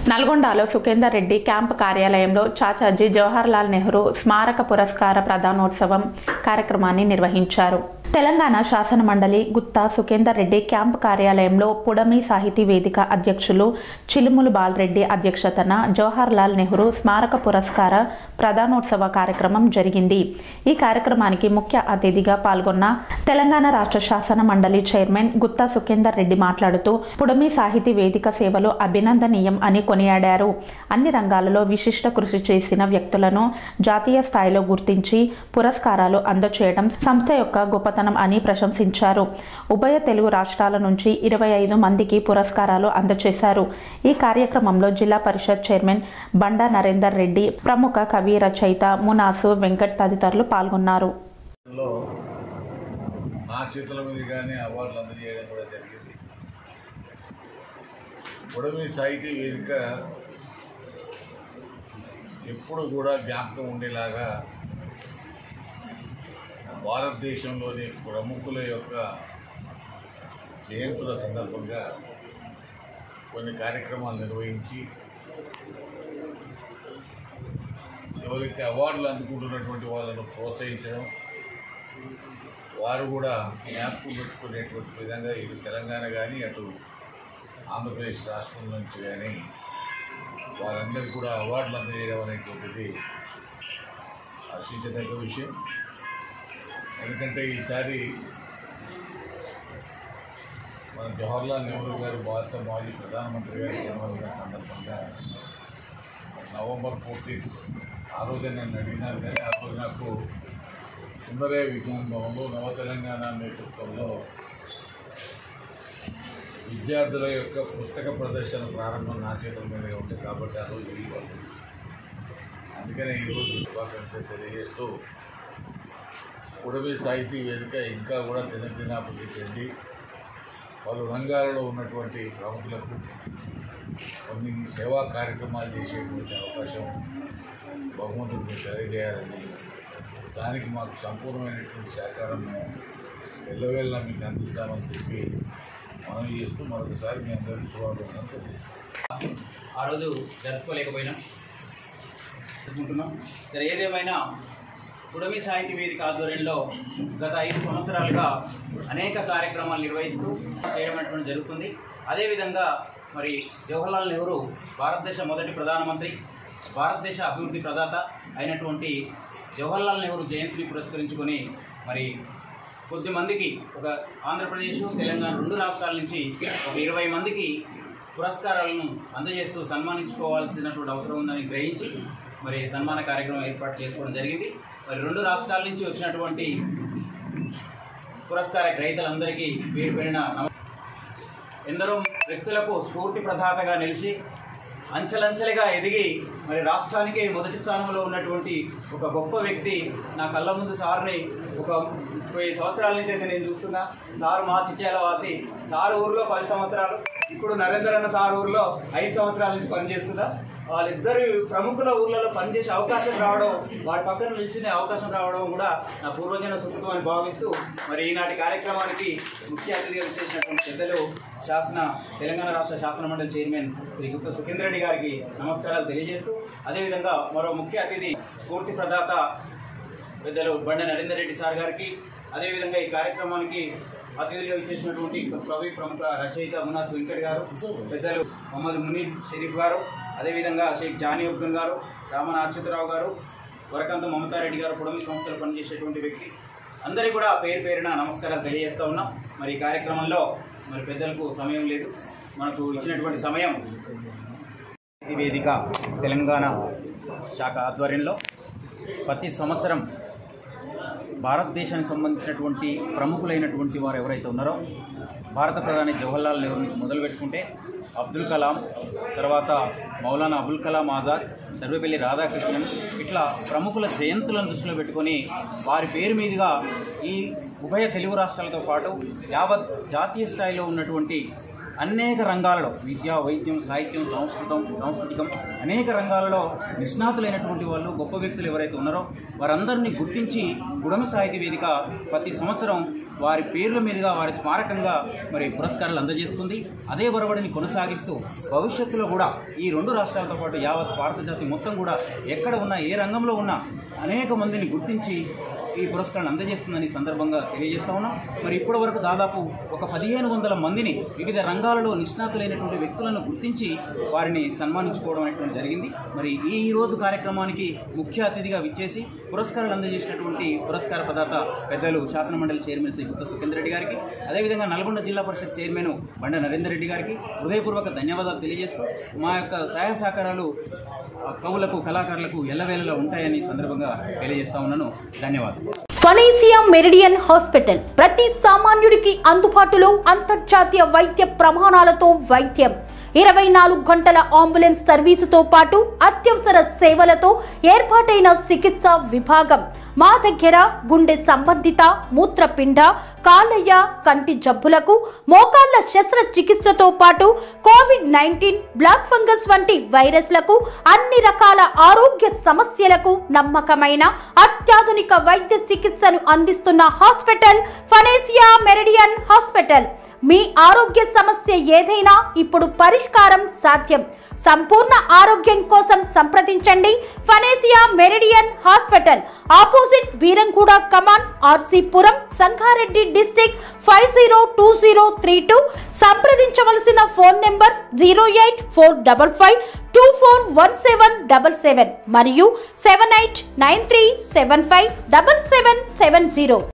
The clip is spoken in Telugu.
నల్గొండలో సుఖేందర్ రెడ్డి క్యాంప్ కార్యాలయంలో చాచాజీ జవహర్లాల్ నెహ్రూ స్మారక పురస్కార ప్రధానోత్సవం కార్యక్రమాన్ని నిర్వహించారు తెలంగాణ శాసన మండలి గుత్తా సుఖేందర్ రెడ్డి క్యాంప్ కార్యాలయంలో పుడమి సాహితీ వేదిక అధ్యక్షులు చిలుములు బాలరెడ్డి అధ్యక్షతన జవహర్లాల్ నెహ్రూ స్మారక పురస్కార ప్రధానోత్సవ కార్యక్రమం జరిగింది ఈ కార్యక్రమానికి ముఖ్య అతిథిగా పాల్గొన్న తెలంగాణ రాష్ట్ర శాసన మండలి చైర్మన్ గుత్తా సుఖేందర్ రెడ్డి మాట్లాడుతూ పుడమి సాహితీ వేదిక సేవలు అభినందనీయం అని కొనియాడారు అన్ని రంగాలలో విశిష్ట కృషి చేసిన వ్యక్తులను జాతీయ స్థాయిలో గుర్తించి పురస్కారాలు అందచేయడం సంస్థ యొక్క గొప్పతనం అని ప్రశంసించారు ఉభయ తెలుగు రాష్ట్రాల నుంచి ఇరవై ఐదు మందికి పురస్కారాలు అందజేశారు ఈ కార్యక్రమంలో జిల్లా పరిషత్ చైర్మన్ బండా నరేందర్ రెడ్డి ప్రముఖ కవి రచయిత మునాసు వెంకట్ తదితరులు పాల్గొన్నారు లో నా చేతుల మీదుగానే అవార్డులు అందజేయడం కూడా జరిగింది ఉడమి సాహితీ వేదిక ఎప్పుడు కూడా జ్ఞాపకం ఉండేలాగా భారతదేశంలోని ప్రముఖుల యొక్క జయంతుల సందర్భంగా కొన్ని కార్యక్రమాలు నిర్వహించి ఎవరైతే అవార్డులు అందుకుంటున్నటువంటి వాళ్ళను ప్రోత్సహించడం వారు కూడా జ్ఞాపకం పెట్టుకునేటువంటి విధంగా ఇటు తెలంగాణ కానీ అటు ఆంధ్రప్రదేశ్ రాష్ట్రం నుంచి కానీ వారందరికీ కూడా అవార్డులు అందజేయడం అనేటువంటిది హర్షించదగ్గ విషయం ఎందుకంటే ఈసారి మన జవహర్లాల్ నెహ్రూ గారు భారత మాజీ ప్రధానమంత్రి గారి జన్మదిన సందర్భంగా నవంబర్ ఫోర్టీన్త్ ఆ రోజే నన్ను అడిగినారు కానీ ఆ రోజు నాకు సుందరయ్య విజ్ఞాన భవన్లో నవ తెలంగాణ నేతృత్వంలో విద్యార్థుల యొక్క పుస్తక ప్రదర్శన ప్రారంభం నా చేతుల మీదుగా ఉంది కాబట్టి ఆ రోజు ఇవ్వాలి అందుకనే ఈరోజు శుభాకాంక్షలు తెలియజేస్తూ ఉడవి సాహితీ వేదిక ఇంకా కూడా దినదినాభివృద్ధి చెంది పలు రంగాలలో ఉన్నటువంటి ప్రముఖులకు కొన్ని సేవా కార్యక్రమాలు చేసేటువంటి అవకాశం భగవంతుడు మీకు తెలియజేయాలని దానికి మాకు సంపూర్ణమైనటువంటి సహకారం మేము ఎల్లవేళ్ళ మీకు అందిస్తామని చెప్పి మనం చేస్తూ మరొకసారి మీ అందరికీ శుభాకాంక్షలు తెలియజేస్తాం ఆ రోజు జరుపుకోలేకపోయినాం జరుపుకుంటున్నాం సరే ఏదేమైనా పుడమి సాహితీ వేదిక ఆధ్వర్యంలో గత ఐదు సంవత్సరాలుగా అనేక కార్యక్రమాలు నిర్వహిస్తూ చేయడం అనేటువంటి జరుగుతుంది అదేవిధంగా మరి జవహర్లాల్ నెహ్రూ భారతదేశ మొదటి ప్రధానమంత్రి భారతదేశ అభివృద్ధి ప్రదాత అయినటువంటి జవహర్లాల్ నెహ్రూ జయంతిని పురస్కరించుకొని మరి కొద్ది మందికి ఒక ఆంధ్రప్రదేశ్ తెలంగాణ రెండు రాష్ట్రాల నుంచి ఒక ఇరవై మందికి పురస్కారాలను అందజేస్తూ సన్మానించుకోవాల్సినటువంటి అవసరం ఉందని గ్రహించి మరి సన్మాన కార్యక్రమం ఏర్పాటు చేసుకోవడం జరిగింది మరి రెండు రాష్ట్రాల నుంచి వచ్చినటువంటి పురస్కార గ్రహీతలందరికీ పేరు పేరిన నమ- ఎందరో వ్యక్తులకు స్ఫూర్తి ప్రదాతగా నిలిచి అంచెలంచెలుగా ఎదిగి మరి రాష్ట్రానికి మొదటి స్థానంలో ఉన్నటువంటి ఒక గొప్ప వ్యక్తి నా కళ్ళ ముందు సార్ని ఒక ముప్పై సంవత్సరాల నుంచి అయితే నేను చూస్తున్నా సారు మా చిట్యాల వాసి సార్ ఊర్లో పది సంవత్సరాలు ఇప్పుడు నరేందర్ అన్న సార్ ఊర్లో ఐదు సంవత్సరాల నుంచి పనిచేస్తున్నా వాళ్ళిద్దరు ప్రముఖుల ఊర్లలో పనిచేసే అవకాశం రావడం వారి పక్కన నిలిచిన అవకాశం రావడం కూడా నా పూర్వజన సుకృతం అని భావిస్తూ మరి ఈనాటి కార్యక్రమానికి ముఖ్య అతిథిగా చేసినటువంటి పెద్దలు శాసన తెలంగాణ రాష్ట్ర శాసన మండలి చైర్మన్ శ్రీ గుప్త సుఖేంద్ర రెడ్డి గారికి నమస్కారాలు తెలియజేస్తూ అదేవిధంగా మరో ముఖ్య అతిథి స్ఫూర్తి ప్రదాత పెద్దలు బండ నరేందర్ రెడ్డి సార్ గారికి అదేవిధంగా ఈ కార్యక్రమానికి అతిథులుగా ఇచ్చేసినటువంటి కవి ప్రముఖ రచయిత మునాస్ వెంకట్ గారు పెద్దలు మొహమ్మద్ మునీర్ షరీఫ్ గారు అదేవిధంగా షేక్ జానీ అబ్దుల్ గారు రామన అచ్యుతరావు గారు వరకంత మమతారెడ్డి గారు పుడమి సంస్థలో పనిచేసేటువంటి వ్యక్తి అందరికీ కూడా పేరు పేరున నమస్కారాలు తెలియజేస్తూ ఉన్నాం మరి ఈ కార్యక్రమంలో మరి పెద్దలకు సమయం లేదు మనకు ఇచ్చినటువంటి సమయం ఈ వేదిక తెలంగాణ శాఖ ఆధ్వర్యంలో ప్రతి సంవత్సరం భారతదేశానికి సంబంధించినటువంటి ప్రముఖులైనటువంటి వారు ఎవరైతే ఉన్నారో భారత ప్రధాని జవహర్లాల్ నెహ్రూ నుంచి మొదలు పెట్టుకుంటే అబ్దుల్ కలాం తర్వాత మౌలానా అబుల్ కలాం ఆజాద్ సర్వేపల్లి రాధాకృష్ణన్ ఇట్లా ప్రముఖుల జయంతులను దృష్టిలో పెట్టుకొని వారి పేరు మీదుగా ఈ ఉభయ తెలుగు రాష్ట్రాలతో పాటు యావత్ జాతీయ స్థాయిలో ఉన్నటువంటి అనేక రంగాలలో విద్య వైద్యం సాహిత్యం సంస్కృతం సాంస్కృతికం అనేక రంగాలలో నిష్ణాతులైనటువంటి వాళ్ళు గొప్ప వ్యక్తులు ఎవరైతే ఉన్నారో వారందరినీ గుర్తించి గుడమి సాహితీ వేదిక ప్రతి సంవత్సరం వారి పేర్ల మీదుగా వారి స్మారకంగా మరి పురస్కారాలు అందజేస్తుంది అదే ఒరవడిని కొనసాగిస్తూ భవిష్యత్తులో కూడా ఈ రెండు రాష్ట్రాలతో పాటు యావత్ భారత జాతి మొత్తం కూడా ఎక్కడ ఉన్నా ఏ రంగంలో ఉన్నా అనేక మందిని గుర్తించి ఈ పురస్కారాన్ని అందజేస్తుందని ఈ సందర్భంగా తెలియజేస్తా ఉన్నాం మరి ఇప్పటి వరకు దాదాపు ఒక పదిహేను వందల మందిని వివిధ రంగాలలో నిష్ణాతులైనటువంటి వ్యక్తులను గుర్తించి వారిని సన్మానించుకోవడం అనేటువంటి జరిగింది మరి ఈ రోజు కార్యక్రమానికి ముఖ్య అతిథిగా విచ్చేసి పురస్కారాలు అందజేసినటువంటి పురస్కార ప్రదాత పెద్దలు శాసనమండలి చైర్మన్ శ్రీ గుత్త సుఖేందర్ రెడ్డి గారికి అదేవిధంగా నల్గొండ జిల్లా పరిషత్ చైర్మన్ బండ నరేందర్ రెడ్డి గారికి హృదయపూర్వక ధన్యవాదాలు తెలియజేస్తూ మా యొక్క సహాయ సహకారాలు ఆ, కవులకు కళాకారులకు ఎల్లవేళలా ఉంటాయని ఈ సందర్భంగా తెలియజేస్తా ఉన్నాను ధన్యవాదాలు ఫనేసియా మెరిడియన్ హాస్పిటల్ ప్రతి సామాన్యుడికి అందుబాటులో అంతర్జాతీయ వైద్య ప్రమాణాలతో వైద్యం ఇరవై నాలుగు గంటల అంబులెన్స్ సర్వీసుతో పాటు అత్యవసర సేవలతో ఏర్పాటైన చికిత్స విభాగం మా దగ్గర గుండె సంబంధిత మూత్రపిండ కాలయ్య కంటి జబ్బులకు మోకాళ్ల శస్త్రచికిత్సతో పాటు కోవిడ్ నైన్టీన్ బ్లాక్ ఫంగస్ వంటి వైరస్లకు అన్ని రకాల ఆరోగ్య సమస్యలకు నమ్మకమైన అత్యాధునిక వైద్య చికిత్సను అందిస్తున్న హాస్పిటల్ ఫనేసియా మెరిడియన్ హాస్పిటల్ మీ ఆరోగ్య సమస్య ఏదైనా ఇప్పుడు పరిష్కారం సాధ్యం సంపూర్ణ ఆరోగ్యం కోసం సంప్రదించండి Panacea Meridian hospital opposite Beeramguda కమాన్ RC Puram Sangareddy district five zero two zero three two సంప్రదించవలసిన phone number zero eight four double five two four one seven double seven మరియు seven eight nine three seven five double seven seven zero